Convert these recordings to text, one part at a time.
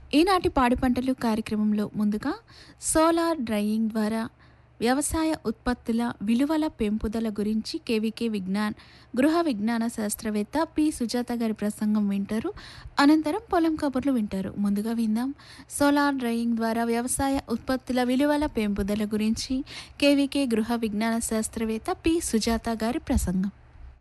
ఈనాటి పాడి పంటలు కార్యక్రమంలో ముందుగా సోలార్ డ్రైయింగ్ ద్వారా వ్యవసాయ ఉత్పత్తుల విలువల పెంపుదల గురించి కేవీకే విజ్ఞాన్ గృహ విజ్ఞాన శాస్త్రవేత్త పి సుజాత గారి ప్రసంగం వింటారు అనంతరం పొలం కబుర్లు వింటారు ముందుగా విందాం సోలార్ డ్రైయింగ్ ద్వారా వ్యవసాయ ఉత్పత్తుల విలువల పెంపుదల గురించి కేవీకే గృహ విజ్ఞాన శాస్త్రవేత్త పి సుజాత గారి ప్రసంగం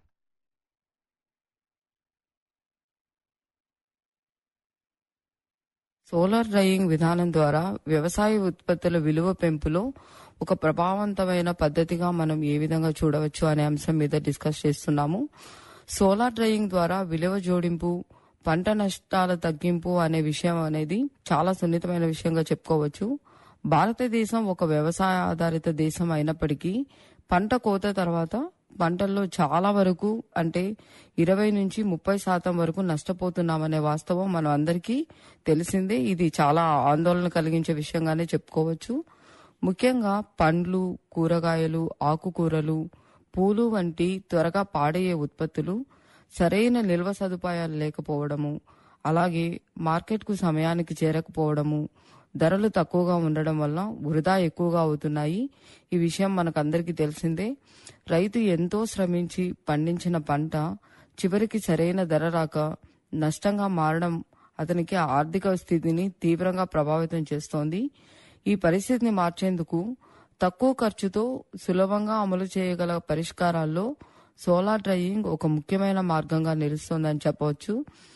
సోలార్ డ్రైయింగ్ విధానం ద్వారా వ్యవసాయ ఉత్పత్తుల విలువ పెంపులో ఒక ప్రభావవంతమైన పద్ధతిగా మనం ఏ విధంగా చూడవచ్చు అనే అంశం మీద డిస్కస్ చేస్తున్నాము సోలార్ డ్రైయింగ్ ద్వారా విలువ జోడింపు పంట నష్టాల తగ్గింపు అనే విషయం అనేది చాలా సున్నితమైన విషయంగా చెప్పుకోవచ్చు భారతదేశం ఒక వ్యవసాయ ఆధారిత దేశం అయినప్పటికీ పంట కోత తర్వాత పంటల్లో చాలా వరకు అంటే ఇరవై నుంచి ముప్పై శాతం వరకు నష్టపోతున్నామనే వాస్తవం మనం అందరికీ తెలిసిందే ఇది చాలా ఆందోళన కలిగించే విషయంగానే చెప్పుకోవచ్చు ముఖ్యంగా పండ్లు కూరగాయలు ఆకుకూరలు పూలు వంటి త్వరగా పాడయ్యే ఉత్పత్తులు సరైన నిల్వ సదుపాయాలు లేకపోవడము అలాగే మార్కెట్కు సమయానికి చేరకపోవడము ధరలు తక్కువగా ఉండడం వల్ల వృధా ఎక్కువగా అవుతున్నాయి ఈ విషయం మనకందరికీ తెలిసిందే రైతు ఎంతో శ్రమించి పండించిన పంట చివరికి సరైన ధర రాక నష్టంగా మారడం అతనికి ఆర్థిక స్థితిని తీవ్రంగా ప్రభావితం చేస్తోంది ఈ పరిస్థితిని మార్చేందుకు తక్కువ ఖర్చుతో సులభంగా అమలు చేయగల పరిష్కారాల్లో సోలార్ డ్రైయింగ్ ఒక ముఖ్యమైన మార్గంగా నిలుస్తోందని చెప్పవచ్చు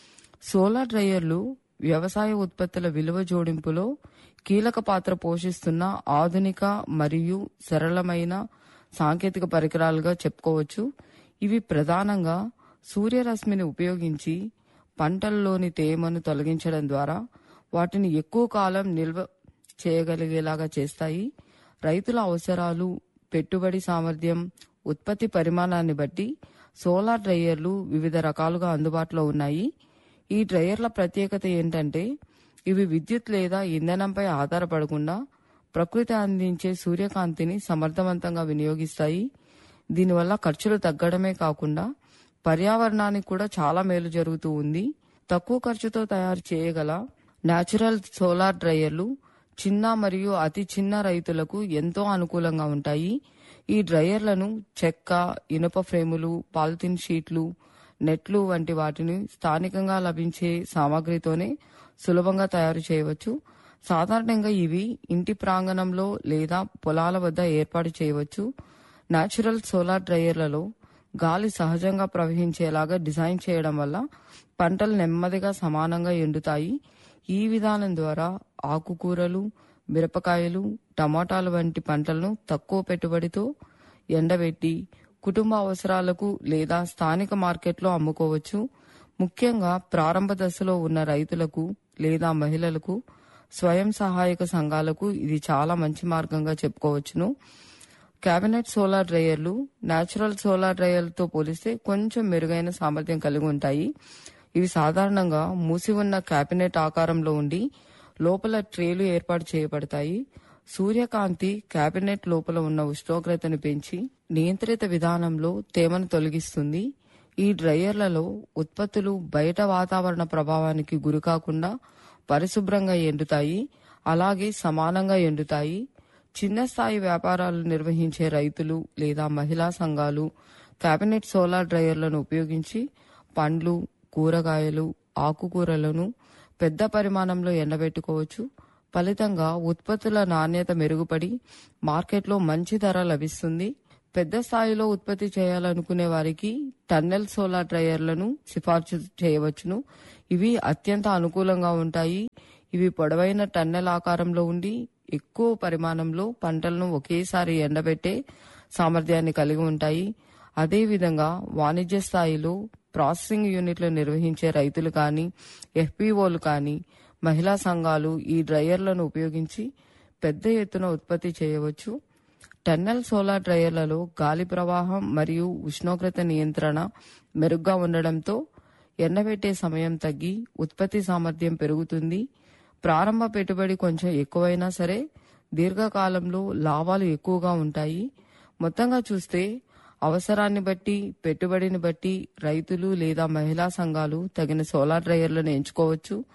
సోలార్ డ్రైయర్లు వ్యవసాయ ఉత్పత్తుల విలువ జోడింపులో కీలక పాత్ర పోషిస్తున్న ఆధునిక మరియు సరళమైన సాంకేతిక పరికరాలుగా చెప్పుకోవచ్చు ఇవి ప్రధానంగా సూర్యరశ్మిని ఉపయోగించి పంటల్లోని తేమను తొలగించడం ద్వారా వాటిని ఎక్కువ కాలం నిల్వ చేయగలిగేలాగా చేస్తాయి రైతుల అవసరాలు పెట్టుబడి సామర్థ్యం ఉత్పత్తి పరిమాణాన్ని బట్టి సోలార్ డ్రైయర్లు వివిధ రకాలుగా అందుబాటులో ఉన్నాయి ఈ డ్రైయర్ల ప్రత్యేకత ఏంటంటే ఇవి విద్యుత్ లేదా ఇంధనంపై ఆధారపడకుండా ప్రకృతి అందించే సూర్యకాంతిని సమర్థవంతంగా వినియోగిస్తాయి దీనివల్ల ఖర్చులు తగ్గడమే కాకుండా పర్యావరణానికి కూడా చాలా మేలు జరుగుతూ ఉంది తక్కువ ఖర్చుతో తయారు చేయగల న్యాచురల్ సోలార్ డ్రైయర్లు చిన్న మరియు అతి చిన్న రైతులకు ఎంతో అనుకూలంగా ఉంటాయి ఈ డ్రైయర్లను చెక్క ఇనుప ఫ్రేములు పాలిథిన్ షీట్లు నెట్లు వంటి వాటిని స్థానికంగా లభించే సామాగ్రితోనే సులభంగా తయారు చేయవచ్చు సాధారణంగా ఇవి ఇంటి ప్రాంగణంలో లేదా పొలాల వద్ద ఏర్పాటు చేయవచ్చు న్యాచురల్ సోలార్ డ్రైయర్లలో గాలి సహజంగా ప్రవహించేలాగా డిజైన్ చేయడం వల్ల పంటలు నెమ్మదిగా సమానంగా ఎండుతాయి ఈ విధానం ద్వారా ఆకుకూరలు మిరపకాయలు టమాటాలు వంటి పంటలను తక్కువ పెట్టుబడితో ఎండబెట్టి కుటుంబ అవసరాలకు లేదా స్థానిక మార్కెట్లో అమ్ముకోవచ్చు ముఖ్యంగా ప్రారంభ దశలో ఉన్న రైతులకు లేదా మహిళలకు స్వయం సహాయక సంఘాలకు ఇది చాలా మంచి మార్గంగా చెప్పుకోవచ్చును క్యాబినెట్ సోలార్ డ్రైయర్లు న్యాచురల్ సోలార్ డ్రైయర్లతో పోలిస్తే కొంచెం మెరుగైన సామర్థ్యం కలిగి ఉంటాయి ఇవి సాధారణంగా మూసి ఉన్న క్యాబినెట్ ఆకారంలో ఉండి లోపల ట్రేలు ఏర్పాటు చేయబడతాయి సూర్యకాంతి క్యాబినెట్ లోపల ఉన్న ఉష్ణోగ్రతను పెంచి నియంత్రిత విధానంలో తేమను తొలగిస్తుంది ఈ డ్రైయర్లలో ఉత్పత్తులు బయట వాతావరణ ప్రభావానికి గురికాకుండా పరిశుభ్రంగా ఎండుతాయి అలాగే సమానంగా ఎండుతాయి చిన్న స్థాయి వ్యాపారాలు నిర్వహించే రైతులు లేదా మహిళా సంఘాలు క్యాబినెట్ సోలార్ డ్రైయర్లను ఉపయోగించి పండ్లు కూరగాయలు ఆకుకూరలను పెద్ద పరిమాణంలో ఎండబెట్టుకోవచ్చు ఫలితంగా ఉత్పత్తుల నాణ్యత మెరుగుపడి మార్కెట్లో మంచి ధర లభిస్తుంది పెద్ద స్థాయిలో ఉత్పత్తి చేయాలనుకునే వారికి టన్నెల్ సోలార్ డ్రైయర్లను సిఫార్సు చేయవచ్చును ఇవి అత్యంత అనుకూలంగా ఉంటాయి ఇవి పొడవైన టన్నెల్ ఆకారంలో ఉండి ఎక్కువ పరిమాణంలో పంటలను ఒకేసారి ఎండబెట్టే సామర్థ్యాన్ని కలిగి ఉంటాయి అదేవిధంగా వాణిజ్య స్థాయిలో ప్రాసెసింగ్ యూనిట్లు నిర్వహించే రైతులు కానీ ఎఫ్పిఓలు కానీ మహిళా సంఘాలు ఈ డ్రైయర్లను ఉపయోగించి పెద్ద ఎత్తున ఉత్పత్తి చేయవచ్చు టన్నెల్ సోలార్ డ్రైయర్లలో గాలి ప్రవాహం మరియు ఉష్ణోగ్రత నియంత్రణ మెరుగ్గా ఉండడంతో ఎండబెట్టే సమయం తగ్గి ఉత్పత్తి సామర్థ్యం పెరుగుతుంది ప్రారంభ పెట్టుబడి కొంచెం ఎక్కువైనా సరే దీర్ఘకాలంలో లాభాలు ఎక్కువగా ఉంటాయి మొత్తంగా చూస్తే అవసరాన్ని బట్టి పెట్టుబడిని బట్టి రైతులు లేదా మహిళా సంఘాలు తగిన సోలార్ డ్రైయర్లను ఎంచుకోవచ్చు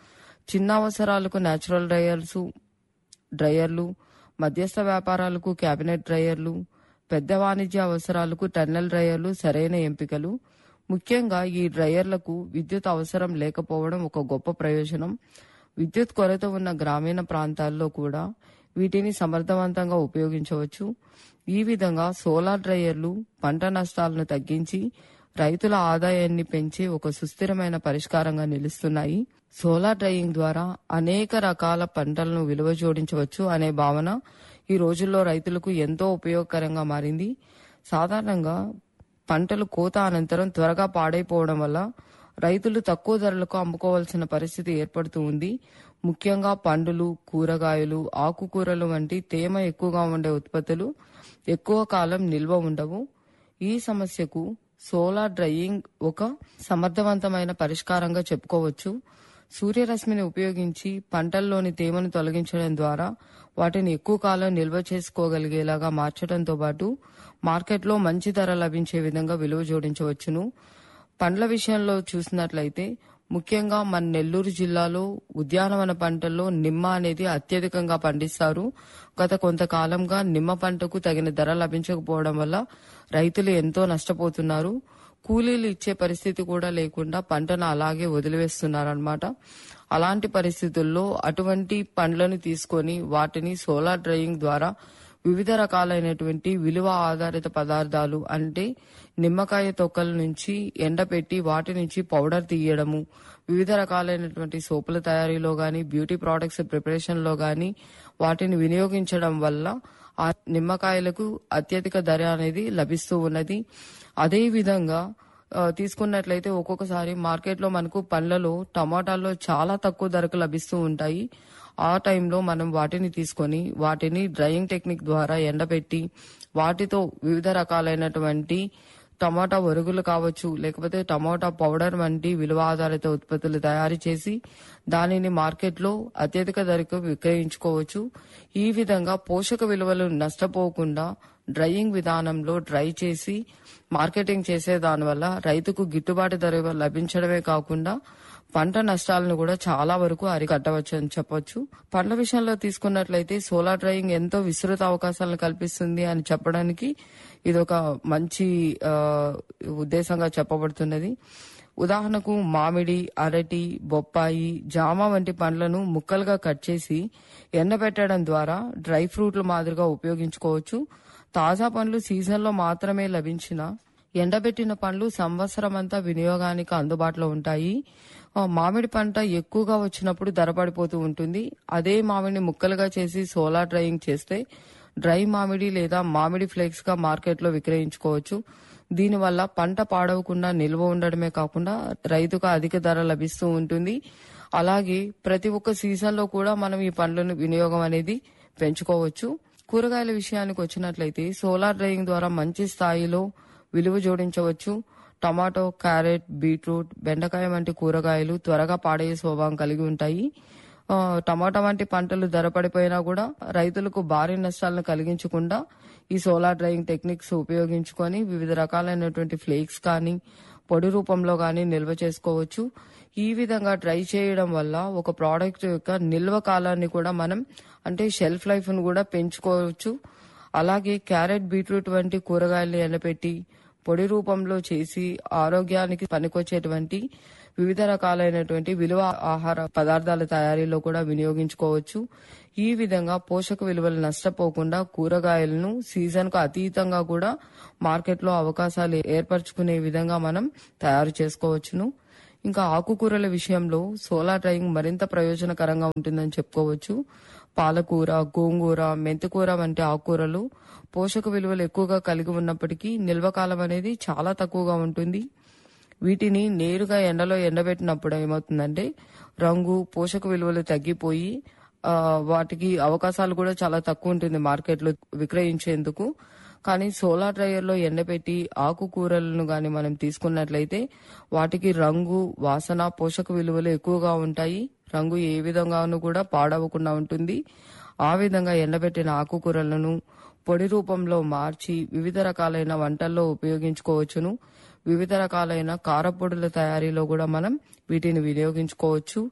చిన్న అవసరాలకు న్యాచురల్ డ్రయర్స్ డ్రయర్లు మధ్యస్థ వ్యాపారాలకు క్యాబినెట్ డ్రయర్లు పెద్ద వాణిజ్య అవసరాలకు టన్నెల్ డ్రయర్లు సరైన ఎంపికలు ముఖ్యంగా ఈ డ్రయర్లకు విద్యుత్ అవసరం లేకపోవడం ఒక గొప్ప ప్రయోజనం విద్యుత్ కొరత ఉన్న గ్రామీణ ప్రాంతాల్లో కూడా వీటిని సమర్థవంతంగా ఉపయోగించవచ్చు ఈ విధంగా సోలార్ డ్రయర్లు పంట నష్టాలను తగ్గించి రైతుల ఆదాయాన్ని పెంచే ఒక సుస్థిరమైన పరిష్కారంగా నిలుస్తున్నాయి సోలార్ డ్రైయింగ్ ద్వారా అనేక రకాల పంటలను విలువ జోడించవచ్చు అనే భావన ఈ రోజుల్లో రైతులకు ఎంతో ఉపయోగకరంగా మారింది సాధారణంగా పంటలు కోత అనంతరం త్వరగా పాడైపోవడం వల్ల రైతులు తక్కువ ధరలకు అమ్ముకోవాల్సిన పరిస్థితి ఏర్పడుతూ ఉంది ముఖ్యంగా పండులు కూరగాయలు ఆకుకూరలు వంటి తేమ ఎక్కువగా ఉండే ఉత్పత్తులు ఎక్కువ కాలం నిల్వ ఉండవు ఈ సమస్యకు సోలార్ డ్రైయింగ్ ఒక సమర్థవంతమైన పరిష్కారంగా చెప్పుకోవచ్చు సూర్యరశ్మిని ఉపయోగించి పంటల్లోని తేమను తొలగించడం ద్వారా వాటిని ఎక్కువ కాలం నిల్వ చేసుకోగలిగేలాగా మార్చడంతో పాటు మార్కెట్లో మంచి ధర లభించే విధంగా విలువ జోడించవచ్చును పండ్ల విషయంలో చూసినట్లయితే ముఖ్యంగా మన నెల్లూరు జిల్లాలో ఉద్యానవన పంటల్లో నిమ్మ అనేది అత్యధికంగా పండిస్తారు గత కొంతకాలంగా నిమ్మ పంటకు తగిన ధర లభించకపోవడం వల్ల రైతులు ఎంతో నష్టపోతున్నారు కూలీలు ఇచ్చే పరిస్థితి కూడా లేకుండా పంటను అలాగే వదిలివేస్తున్నారనమాట అలాంటి పరిస్థితుల్లో అటువంటి పండ్లను తీసుకొని వాటిని సోలార్ డ్రైయింగ్ ద్వారా వివిధ రకాలైనటువంటి విలువ ఆధారిత పదార్థాలు అంటే నిమ్మకాయ తొక్కల నుంచి ఎండపెట్టి వాటి నుంచి పౌడర్ తీయడము వివిధ రకాలైనటువంటి సోపుల తయారీలో గాని బ్యూటీ ప్రోడక్ట్స్ ప్రిపరేషన్ లో గాని వాటిని వినియోగించడం వల్ల ఆ నిమ్మకాయలకు అత్యధిక ధర అనేది లభిస్తూ ఉన్నది అదే విధంగా ఆ, తీసుకున్నట్లయితే ఒక్కొక్కసారి మార్కెట్లో మనకు పండ్లలో టమాటాల్లో చాలా తక్కువ ధరకు లభిస్తూ ఉంటాయి ఆ టైంలో మనం వాటిని తీసుకొని వాటిని డ్రైయింగ్ టెక్నిక్ ద్వారా ఎండబెట్టి వాటితో వివిధ రకాలైనటువంటి టమాటా ఒరుగులు కావచ్చు లేకపోతే టమాటా పౌడర్ వంటి విలువ ఆధారిత ఉత్పత్తులు తయారు చేసి దానిని మార్కెట్లో అత్యధిక ధరకు విక్రయించుకోవచ్చు ఈ విధంగా పోషక విలువలు నష్టపోకుండా డ్రైయింగ్ విధానంలో డ్రై చేసి మార్కెటింగ్ చేసే దానివల్ల రైతుకు గిట్టుబాటు ధర లభించడమే కాకుండా పంట నష్టాలను కూడా చాలా వరకు అరికట్టవచ్చు అని చెప్పొచ్చు పండ్ల విషయంలో తీసుకున్నట్లయితే సోలార్ డ్రైయింగ్ ఎంతో విస్తృత అవకాశాలను కల్పిస్తుంది అని చెప్పడానికి ఇది ఒక మంచి ఆ, ఉద్దేశంగా చెప్పబడుతున్నది ఉదాహరణకు మామిడి అరటి బొప్పాయి జామ వంటి పండ్లను ముక్కలుగా కట్ చేసి ఎండబెట్టడం ద్వారా డ్రై ఫ్రూట్ల మాదిరిగా ఉపయోగించుకోవచ్చు తాజా పండ్లు సీజన్లో మాత్రమే లభించిన ఎండబెట్టిన పండ్లు సంవత్సరం అంతా వినియోగానికి అందుబాటులో ఉంటాయి ఆ, మామిడి పంట ఎక్కువగా వచ్చినప్పుడు ధర పడిపోతూ ఉంటుంది అదే మామిడిని ముక్కలుగా చేసి సోలార్ డ్రైయింగ్ చేస్తే డ్రై మామిడి లేదా మామిడి ఫ్లేక్స్ గా మార్కెట్లో విక్రయించుకోవచ్చు దీనివల్ల పంట పాడవకుండా నిల్వ ఉండడమే కాకుండా రైతుకు అధిక ధర లభిస్తూ ఉంటుంది అలాగే ప్రతి ఒక్క సీజన్ లో కూడా మనం ఈ పండ్లను వినియోగం అనేది పెంచుకోవచ్చు కూరగాయల విషయానికి వచ్చినట్లయితే సోలార్ డ్రైయింగ్ ద్వారా మంచి స్థాయిలో విలువ జోడించవచ్చు టమాటో క్యారెట్ బీట్రూట్ బెండకాయ వంటి కూరగాయలు త్వరగా పాడయ్యే స్వభావం కలిగి ఉంటాయి ఆ, టమాటా వంటి పంటలు ధర పడిపోయినా కూడా రైతులకు భారీ నష్టాలను కలిగించకుండా ఈ సోలార్ డ్రైయింగ్ టెక్నిక్స్ ఉపయోగించుకొని వివిధ రకాలైనటువంటి ఫ్లేక్స్ కానీ పొడి రూపంలో కానీ నిల్వ చేసుకోవచ్చు ఈ విధంగా డ్రై చేయడం వల్ల ఒక ప్రోడక్ట్ యొక్క నిల్వ కాలాన్ని కూడా మనం అంటే షెల్ఫ్ లైఫ్ ను కూడా పెంచుకోవచ్చు అలాగే క్యారెట్ బీట్రూట్ వంటి కూరగాయలను ఎండపెట్టి పొడి రూపంలో చేసి ఆరోగ్యానికి పనికొచ్చేటువంటి వివిధ రకాలైనటువంటి విలువ ఆహార పదార్థాల తయారీలో కూడా వినియోగించుకోవచ్చు ఈ విధంగా పోషక విలువలు నష్టపోకుండా కూరగాయలను సీజన్ కు అతీతంగా కూడా మార్కెట్లో అవకాశాలు ఏర్పరచుకునే విధంగా మనం తయారు చేసుకోవచ్చును ఇంకా ఆకుకూరల విషయంలో సోలార్ డ్రైయింగ్ మరింత ప్రయోజనకరంగా ఉంటుందని చెప్పుకోవచ్చు పాలకూర గోంగూర మెంతికూర వంటి ఆకుకూరలు పోషక విలువలు ఎక్కువగా కలిగి ఉన్నప్పటికీ నిల్వ కాలం అనేది చాలా తక్కువగా ఉంటుంది వీటిని నేరుగా ఎండలో ఎండబెట్టినప్పుడు ఏమవుతుందంటే రంగు పోషక విలువలు తగ్గిపోయి ఆ, వాటికి అవకాశాలు కూడా చాలా తక్కువ ఉంటుంది మార్కెట్లో విక్రయించేందుకు కానీ సోలార్ డ్రైయర్లో ఎండబెట్టి ఆకుకూరలను గాని మనం తీసుకున్నట్లయితే వాటికి రంగు వాసన పోషక విలువలు ఎక్కువగా ఉంటాయి రంగు ఏ విధంగానూ కూడా పాడవకుండా ఉంటుంది ఆ విధంగా ఎండబెట్టిన ఆకుకూరలను పొడి రూపంలో మార్చి వివిధ రకాలైన వంటల్లో ఉపయోగించుకోవచ్చును వివిధ రకాలైన కారపొడుల తయారీలో కూడా మనం వీటిని వినియోగించుకోవచ్చు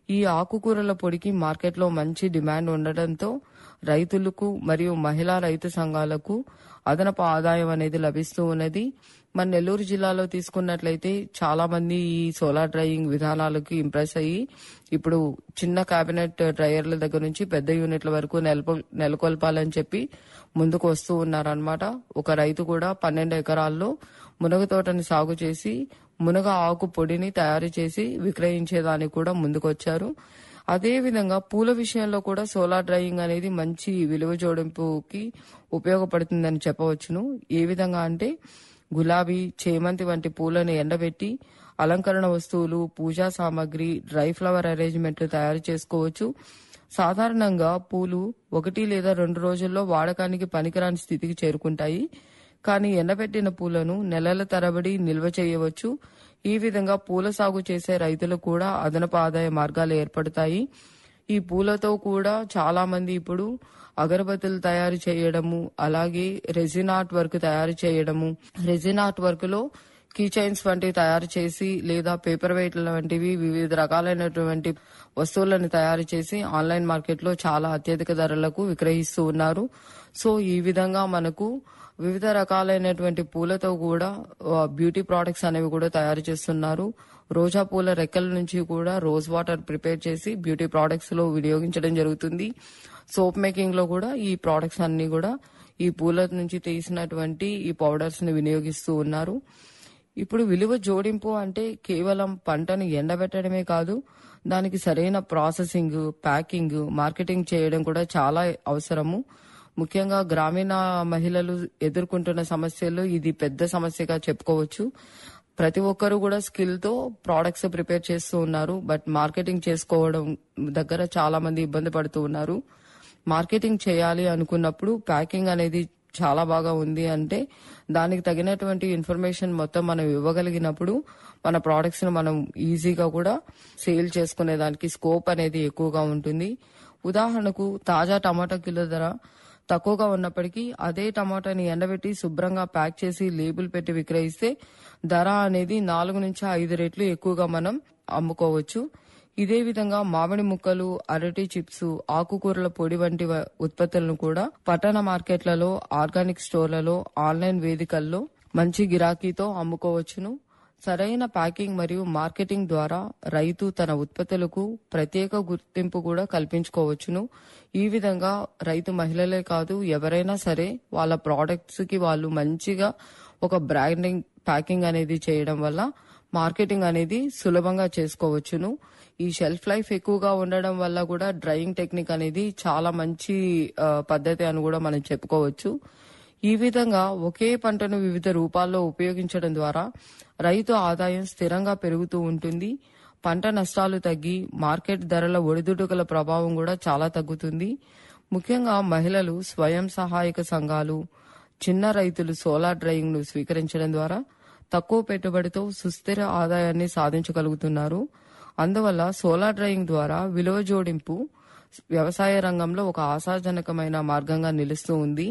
ఈ ఆకుకూరల పొడికి మార్కెట్లో మంచి డిమాండ్ ఉండడంతో రైతులకు మరియు మహిళా రైతు సంఘాలకు అదనపు ఆదాయం అనేది లభిస్తూ ఉన్నది మన నెల్లూరు జిల్లాలో తీసుకున్నట్లయితే చాలా మంది ఈ సోలార్ డ్రైయింగ్ విధానాలకు ఇంప్రెస్ అయ్యి ఇప్పుడు చిన్న కేబినెట్ డ్రైయర్ల దగ్గర నుంచి పెద్ద యూనిట్ల వరకు నెలకొ నెలకొల్పాలని చెప్పి ముందుకు వస్తూ ఉన్నారనమాట ఒక రైతు కూడా పన్నెండు ఎకరాల్లో మునగ తోటని సాగు చేసి మునగ ఆకు పొడిని తయారు చేసి విక్రయించేదానికి కూడా ముందుకొచ్చారు అదే విధంగా పూల విషయంలో కూడా సోలార్ డ్రైయింగ్ అనేది మంచి విలువ జోడింపుకి ఉపయోగపడుతుందని చెప్పవచ్చును ఏ విధంగా అంటే గులాబీ చేమంతి వంటి పూలను ఎండబెట్టి అలంకరణ వస్తువులు పూజా సామాగ్రి డ్రై ఫ్లవర్ అరేంజ్మెంట్లు తయారు చేసుకోవచ్చు సాధారణంగా పూలు ఒకటి లేదా రెండు రోజుల్లో వాడకానికి పనికిరాని స్థితికి చేరుకుంటాయి కానీ ఎండబెట్టిన పూలను నెలల తరబడి నిల్వ చేయవచ్చు ఈ విధంగా పూల సాగు చేసే రైతులకు కూడా అదనపు ఆదాయ మార్గాలు ఏర్పడతాయి ఈ పూలతో కూడా చాలా మంది ఇప్పుడు అగరబత్తులు తయారు చేయడము అలాగే రెజిన్ ఆర్ట్ వర్క్ తయారు చేయడము రెజిన్ ఆర్ట్ వర్క్ లో కీ చైన్స్ వంటివి తయారు చేసి లేదా పేపర్ వెయిట్ల వంటివి వివిధ రకాలైనటువంటి వస్తువులను తయారు చేసి ఆన్లైన్ మార్కెట్ లో చాలా అత్యధిక ధరలకు విక్రయిస్తూ ఉన్నారు సో ఈ విధంగా మనకు వివిధ రకాలైనటువంటి పూలతో కూడా ఆ, బ్యూటీ ప్రోడక్ట్స్ అనేవి కూడా తయారు చేస్తున్నారు రోజా పూల రెక్కల నుంచి కూడా రోజ్ వాటర్ ప్రిపేర్ చేసి బ్యూటీ ప్రోడక్ట్స్ లో వినియోగించడం జరుగుతుంది సోప్ మేకింగ్ లో కూడా ఈ ప్రోడక్ట్స్ అన్ని కూడా ఈ పూల నుంచి తీసినటువంటి ఈ పౌడర్స్ ని వినియోగిస్తూ ఉన్నారు ఇప్పుడు విలువ జోడింపు అంటే కేవలం పంటను ఎండబెట్టడమే కాదు దానికి సరైన ప్రాసెసింగ్ ప్యాకింగ్ మార్కెటింగ్ చేయడం కూడా చాలా అవసరము ముఖ్యంగా గ్రామీణ మహిళలు ఎదుర్కొంటున్న సమస్యల్లో ఇది పెద్ద సమస్యగా చెప్పుకోవచ్చు ప్రతి ఒక్కరు కూడా స్కిల్ తో ప్రోడక్ట్స్ ప్రిపేర్ చేస్తూ ఉన్నారు బట్ మార్కెటింగ్ చేసుకోవడం దగ్గర చాలా మంది ఇబ్బంది పడుతూ ఉన్నారు మార్కెటింగ్ చేయాలి అనుకున్నప్పుడు ప్యాకింగ్ అనేది చాలా బాగా ఉంది అంటే దానికి తగినటువంటి ఇన్ఫర్మేషన్ మొత్తం మనం ఇవ్వగలిగినప్పుడు మన ప్రోడక్ట్స్ ను మనం ఈజీగా కూడా సేల్ చేసుకునే దానికి స్కోప్ అనేది ఎక్కువగా ఉంటుంది ఉదాహరణకు తాజా టమాటా కిలో ధర తక్కువగా ఉన్నప్పటికీ అదే టమాటాని ఎండబెట్టి శుభ్రంగా ప్యాక్ చేసి లేబుల్ పెట్టి విక్రయిస్తే ధర అనేది నాలుగు నుంచి ఐదు రెట్లు ఎక్కువగా మనం అమ్ముకోవచ్చు ఇదే విధంగా మామిడి ముక్కలు అరటి చిప్స్ ఆకుకూరల పొడి వంటి వ- ఉత్పత్తులను కూడా పట్టణ మార్కెట్లలో ఆర్గానిక్ స్టోర్లలో ఆన్లైన్ వేదికల్లో మంచి గిరాకీతో అమ్ముకోవచ్చును సరైన ప్యాకింగ్ మరియు మార్కెటింగ్ ద్వారా రైతు తన ఉత్పత్తులకు ప్రత్యేక గుర్తింపు కూడా కల్పించుకోవచ్చును ఈ విధంగా రైతు మహిళలే కాదు ఎవరైనా సరే వాళ్ళ ప్రోడక్ట్స్ కి వాళ్ళు మంచిగా ఒక బ్రాండింగ్ ప్యాకింగ్ అనేది చేయడం వల్ల మార్కెటింగ్ అనేది సులభంగా చేసుకోవచ్చును ఈ షెల్ఫ్ లైఫ్ ఎక్కువగా ఉండడం వల్ల కూడా డ్రైయింగ్ టెక్నిక్ అనేది చాలా మంచి ఆ, పద్ధతి అని కూడా మనం చెప్పుకోవచ్చు ఈ విధంగా ఒకే పంటను వివిధ రూపాల్లో ఉపయోగించడం ద్వారా రైతు ఆదాయం స్థిరంగా పెరుగుతూ ఉంటుంది పంట నష్టాలు తగ్గి మార్కెట్ ధరల ఒడిదుడుకుల ప్రభావం కూడా చాలా తగ్గుతుంది ముఖ్యంగా మహిళలు స్వయం సహాయక సంఘాలు చిన్న రైతులు సోలార్ డ్రైయింగ్ ను స్వీకరించడం ద్వారా తక్కువ పెట్టుబడితో సుస్థిర ఆదాయాన్ని సాధించగలుగుతున్నారు అందువల్ల సోలార్ డ్రైయింగ్ ద్వారా విలువ జోడింపు వ్యవసాయ రంగంలో ఒక ఆశాజనకమైన మార్గంగా నిలుస్తూ ఉంది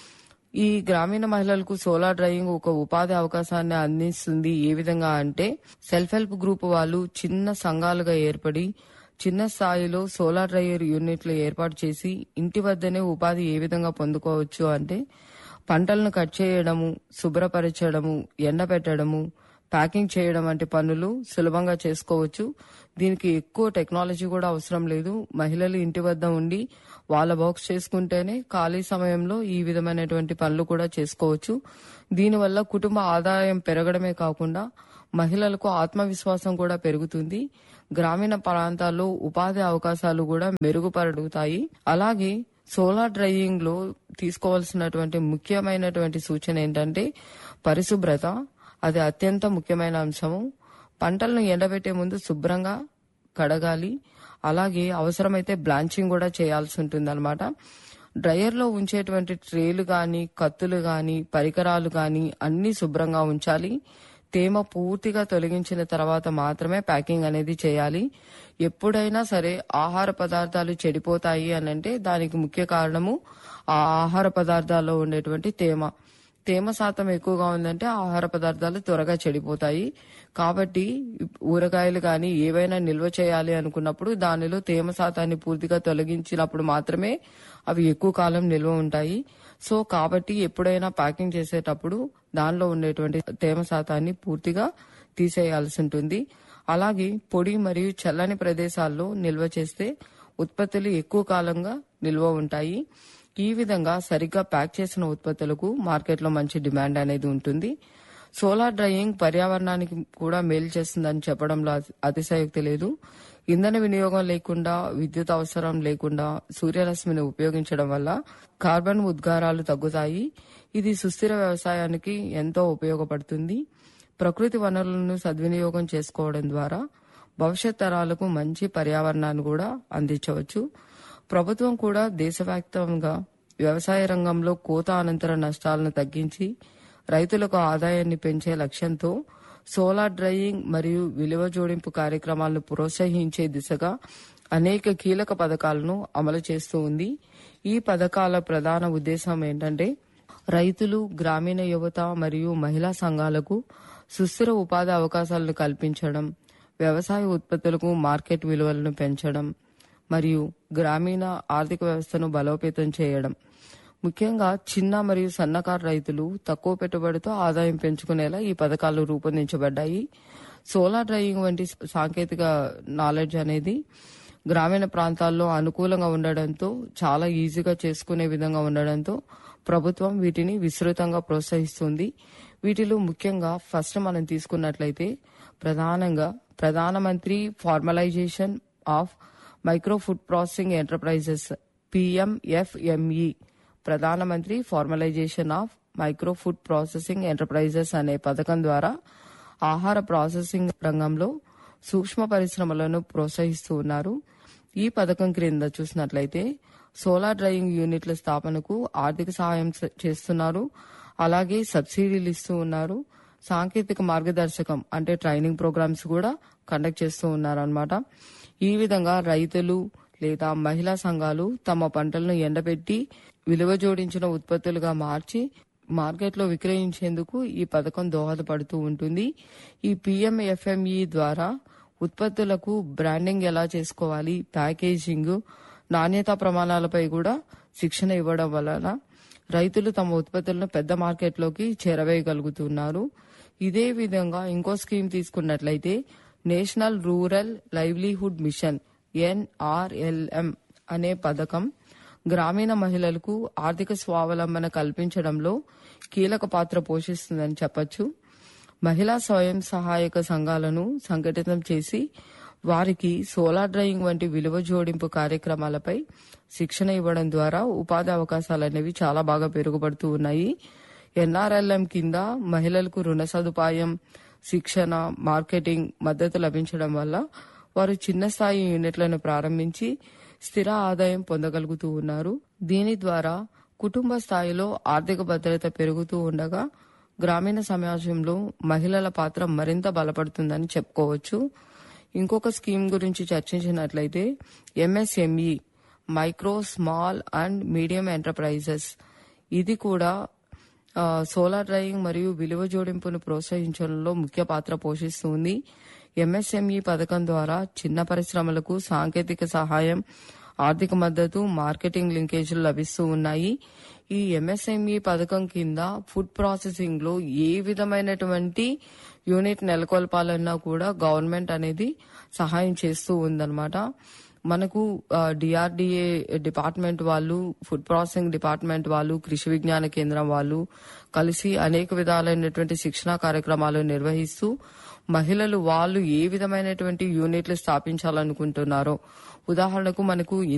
ఈ గ్రామీణ మహిళలకు సోలార్ డ్రైయింగ్ ఒక ఉపాధి అవకాశాన్ని అందిస్తుంది ఏ విధంగా అంటే సెల్ఫ్ హెల్ప్ గ్రూప్ వాళ్ళు చిన్న సంఘాలుగా ఏర్పడి చిన్న స్థాయిలో సోలార్ డ్రైయర్ యూనిట్లు ఏర్పాటు చేసి ఇంటి వద్దనే ఉపాధి ఏ విధంగా పొందుకోవచ్చు అంటే పంటలను కట్ చేయడము శుభ్రపరచడము ఎండబెట్టడము ప్యాకింగ్ చేయడం వంటి పనులు సులభంగా చేసుకోవచ్చు దీనికి ఎక్కువ టెక్నాలజీ కూడా అవసరం లేదు మహిళలు ఇంటి వద్ద ఉండి వాళ్ళ వర్క్స్ చేసుకుంటేనే ఖాళీ సమయంలో ఈ విధమైనటువంటి పనులు కూడా చేసుకోవచ్చు దీనివల్ల కుటుంబ ఆదాయం పెరగడమే కాకుండా మహిళలకు ఆత్మవిశ్వాసం కూడా పెరుగుతుంది గ్రామీణ ప్రాంతాల్లో ఉపాధి అవకాశాలు కూడా మెరుగుపడుతాయి అలాగే సోలార్ డ్రైయింగ్ లో తీసుకోవాల్సినటువంటి ముఖ్యమైనటువంటి సూచన ఏంటంటే పరిశుభ్రత అది అత్యంత ముఖ్యమైన అంశము పంటలను ఎండబెట్టే ముందు శుభ్రంగా కడగాలి అలాగే అవసరమైతే బ్లాంచింగ్ కూడా చేయాల్సి ఉంటుంది అనమాట డ్రయర్లో ఉంచేటువంటి ట్రేలు గాని కత్తులు గాని పరికరాలు గాని అన్ని శుభ్రంగా ఉంచాలి తేమ పూర్తిగా తొలగించిన తర్వాత మాత్రమే ప్యాకింగ్ అనేది చేయాలి ఎప్పుడైనా సరే ఆహార పదార్థాలు చెడిపోతాయి అని అంటే దానికి ముఖ్య కారణము ఆ ఆహార పదార్థాల్లో ఉండేటువంటి తేమ తేమ శాతం ఎక్కువగా ఉందంటే ఆహార పదార్థాలు త్వరగా చెడిపోతాయి కాబట్టి ఊరగాయలు కానీ ఏవైనా నిల్వ చేయాలి అనుకున్నప్పుడు దానిలో తేమ శాతాన్ని పూర్తిగా తొలగించినప్పుడు మాత్రమే అవి ఎక్కువ కాలం నిల్వ ఉంటాయి సో కాబట్టి ఎప్పుడైనా ప్యాకింగ్ చేసేటప్పుడు దానిలో ఉండేటువంటి తేమ శాతాన్ని పూర్తిగా తీసేయాల్సి ఉంటుంది అలాగే పొడి మరియు చల్లని ప్రదేశాల్లో నిల్వ చేస్తే ఉత్పత్తులు ఎక్కువ కాలంగా నిల్వ ఉంటాయి ఈ విధంగా సరిగ్గా ప్యాక్ చేసిన ఉత్పత్తులకు మార్కెట్లో మంచి డిమాండ్ అనేది ఉంటుంది సోలార్ డ్రైయింగ్ పర్యావరణానికి కూడా మేలు చేస్తుందని చెప్పడంలో అతి- అతిశయోక్తి లేదు ఇంధన వినియోగం లేకుండా విద్యుత్ అవసరం లేకుండా సూర్యరశ్మిని ఉపయోగించడం వల్ల కార్బన్ ఉద్గారాలు తగ్గుతాయి ఇది సుస్థిర వ్యవసాయానికి ఎంతో ఉపయోగపడుతుంది ప్రకృతి వనరులను సద్వినియోగం చేసుకోవడం ద్వారా భవిష్యత్ తరాలకు మంచి పర్యావరణాన్ని కూడా అందించవచ్చు ప్రభుత్వం కూడా దేశవ్యాప్తంగా వ్యవసాయ రంగంలో కోత అనంతర నష్టాలను తగ్గించి రైతులకు ఆదాయాన్ని పెంచే లక్ష్యంతో సోలార్ డ్రైయింగ్ మరియు విలువ జోడింపు కార్యక్రమాలను ప్రోత్సహించే దిశగా అనేక కీలక పథకాలను అమలు చేస్తూ ఉంది ఈ పథకాల ప్రధాన ఉద్దేశం ఏంటంటే రైతులు గ్రామీణ యువత మరియు మహిళా సంఘాలకు సుస్థిర ఉపాధి అవకాశాలను కల్పించడం వ్యవసాయ ఉత్పత్తులకు మార్కెట్ విలువలను పెంచడం మరియు గ్రామీణ ఆర్థిక వ్యవస్థను బలోపేతం చేయడం ముఖ్యంగా చిన్న మరియు సన్నకారు రైతులు తక్కువ పెట్టుబడితో ఆదాయం పెంచుకునేలా ఈ పథకాలు రూపొందించబడ్డాయి సోలార్ డ్రైయింగ్ వంటి సాంకేతిక నాలెడ్జ్ అనేది గ్రామీణ ప్రాంతాల్లో అనుకూలంగా ఉండడంతో చాలా ఈజీగా చేసుకునే విధంగా ఉండడంతో ప్రభుత్వం వీటిని విస్తృతంగా ప్రోత్సహిస్తుంది వీటిలో ముఖ్యంగా ఫస్ట్ మనం తీసుకున్నట్లయితే ప్రధానంగా ప్రధానమంత్రి formalisation of micro food processing enterprises PMFME ప్రధానమంత్రి formalisation of micro food processing enterprises అనే పథకం ద్వారా ఆహార ప్రాసెసింగ్ రంగంలో సూక్ష్మ పరిశ్రమలను ప్రోత్సహిస్తూ ఉన్నారు ఈ పథకం క్రింద చూసినట్లయితే సోలార్ డ్రైయింగ్ యూనిట్ల స్థాపనకు ఆర్థిక సహాయం స- చేస్తున్నారు అలాగే సబ్సిడీలు ఇస్తూ ఉన్నారు సాంకేతిక మార్గదర్శకం అంటే ట్రైనింగ్ ప్రోగ్రామ్స్ కూడా కండక్ట్ చేస్తూ ఉన్నారు అనమాట ఈ విధంగా రైతులు లేదా మహిళా సంఘాలు తమ పంటలను ఎండబెట్టి విలువ జోడించిన ఉత్పత్తులుగా మార్చి మార్కెట్లో విక్రయించేందుకు ఈ పథకం దోహదపడుతూ ఉంటుంది ఈ పిఎంఎఫ్ఎంఈ ద్వారా ఉత్పత్తులకు బ్రాండింగ్ ఎలా చేసుకోవాలి ప్యాకేజింగ్ నాణ్యతా ప్రమాణాలపై కూడా శిక్షణ ఇవ్వడం వలన రైతులు తమ ఉత్పత్తులను పెద్ద మార్కెట్లోకి చేరవేయగలుగుతున్నారు ఇదే విధంగా ఇంకో స్కీమ్ తీసుకున్నట్లయితే national rural livelihood mission NRLM అనే పథకం గ్రామీణ మహిళలకు ఆర్థిక స్వావలంబన కల్పించడంలో కీలక పాత్ర పోషిస్తుందని చెప్పొచ్చు మహిళా స్వయం సహాయక సంఘాలను సంఘటితం చేసి వారికి సోలార్ డ్రైయింగ్ వంటి విలువ జోడింపు కార్యక్రమాలపై శిక్షణ ఇవ్వడం ద్వారా ఉపాధి అవకాశాలు అనేవి చాలా బాగా పెరుగుపడుతూ ఉన్నాయి ఎన్ఆర్ఎల్ఎం కింద మహిళలకు రుణ సదుపాయం శిక్షణ మార్కెటింగ్ మద్దతు లభించడం వల్ల వారు చిన్న స్థాయి యూనిట్లను ప్రారంభించి స్థిర ఆదాయం పొందగలుగుతూ ఉన్నారు దీని ద్వారా కుటుంబ స్థాయిలో ఆర్థిక భద్రత పెరుగుతూ ఉండగా గ్రామీణ సమాజంలో మహిళల పాత్ర మరింత బలపడుతుందని చెప్పుకోవచ్చు ఇంకొక స్కీమ్ గురించి చర్చించినట్లయితే MSME micro small and medium enterprises ఇది కూడా ఆ, సోలార్ డ్రైయింగ్ మరియు విలువ జోడింపును ప్రోత్సహించడంలో ముఖ్య పాత్ర పోషిస్తుంది ఎంఎస్ఎంఈ పథకం ద్వారా చిన్న పరిశ్రమలకు సాంకేతిక సహాయం ఆర్థిక మద్దతు మార్కెటింగ్ లింకేజీలు లభిస్తూ ఉన్నాయి ఈ ఎంఎస్ఎంఈ పథకం కింద ఫుడ్ ప్రాసెసింగ్ లో ఏ విధమైనటువంటి యూనిట్ నెలకొల్పాలన్నా కూడా గవర్నమెంట్ అనేది సహాయం చేస్తూ ఉందన్నమాట మనకు డిఆర్డిఏ డిపార్ట్మెంట్ వాళ్ళు ఫుడ్ ప్రాసెసింగ్ డిపార్ట్మెంట్ వాళ్ళు కృషి విజ్ఞాన కేంద్రం వాళ్ళు కలిసి అనేక విధాలైనటువంటి శిక్షణా కార్యక్రమాలు నిర్వహిస్తూ మహిళలు వాళ్ళు ఏ విధమైనటువంటి యూనిట్లు స్థాపించాలనుకుంటున్నారో ఉదాహరణకు మనకు